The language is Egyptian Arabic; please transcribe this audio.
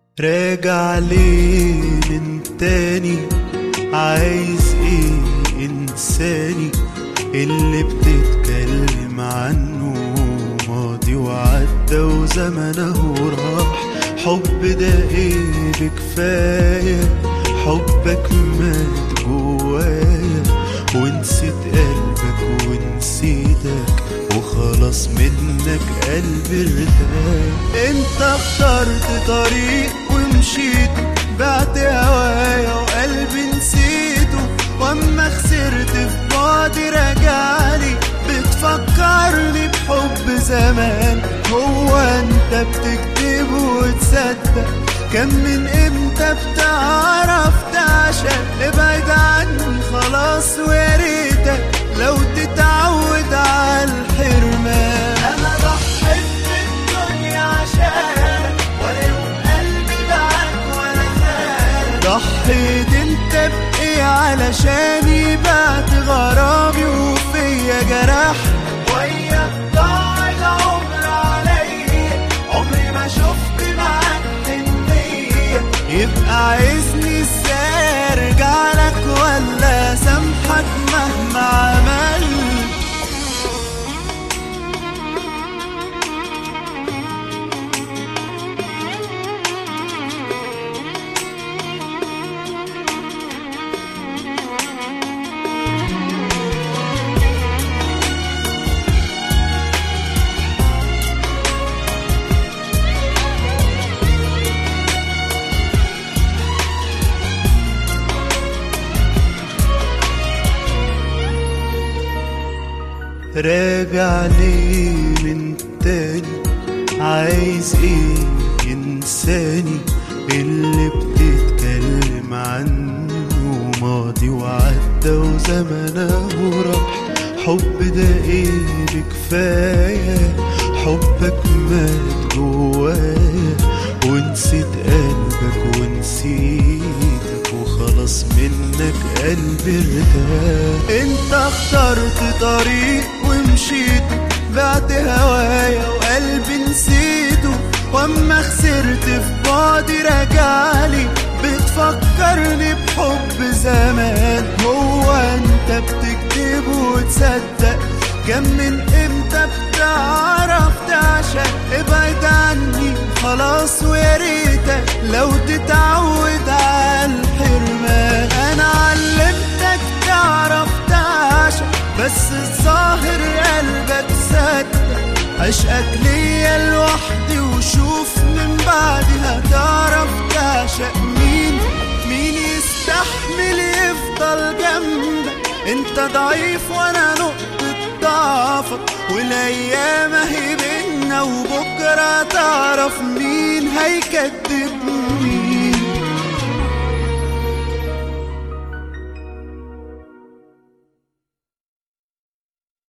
راجع ليه من تاني عايز ايه انساني اللي بتتكلم عنه ماضي وعدى وزمنه راح حب ده ايه بكفاية حبك مات جوايا ونسيت قلبك ونسيتك وخلاص منك قلبي ارتاح انت اخترت طريق ومشيته بعت هوايا وقلبي نسيته واما خسرت في بعدي رجعلي بتفكرني بحب زمان هو انت بتكتب وتصدق كم من امتى بتعرف تعشق ابعد عني خلاص ويا ريتك لو تتعود على الحرمان انا ضحيت بالدنيا عشانك ولا يوم قلبي معاك ولا خانك ضحيت انت بايه علشاني بعت غرامي وفيا جرح وياك ضاع العمر عليا عمري ما شفت معاك حنية يبقى عايزني ازاي ارجع لك ولا سامحك مهما عملت راجع ليه من تاني عايز ايه ينساني اللي بتتكلم عنه ماضي وعدى وزمنه راح حب ده ايه بكفاية حبك مات جوايا ونسيت قلبك ونسيتك وخلاص منك قلبي ارتاح انت اخترت طريق ومشيته بعت هوايا وقلبي نسيته واما خسرت في بعدي رجعلي بتفكرني بحب زمان هو انت بتكتب وتصدق كم من امتى بتعرف تعشق ابعد عني خلاص ويا ريتك لو تتعود على الحرمان انا علمتك تعرف تعشق بس الظاهر قلبك صدق عشقك ليا لوحدي وشوف من بعدي هتعرف تعشق مين مين يستحمل يفضل جنبك انت ضعيف وانا نقطة ضعفك والايام اهي بينا وبكرة تعرف مين هيكدب مين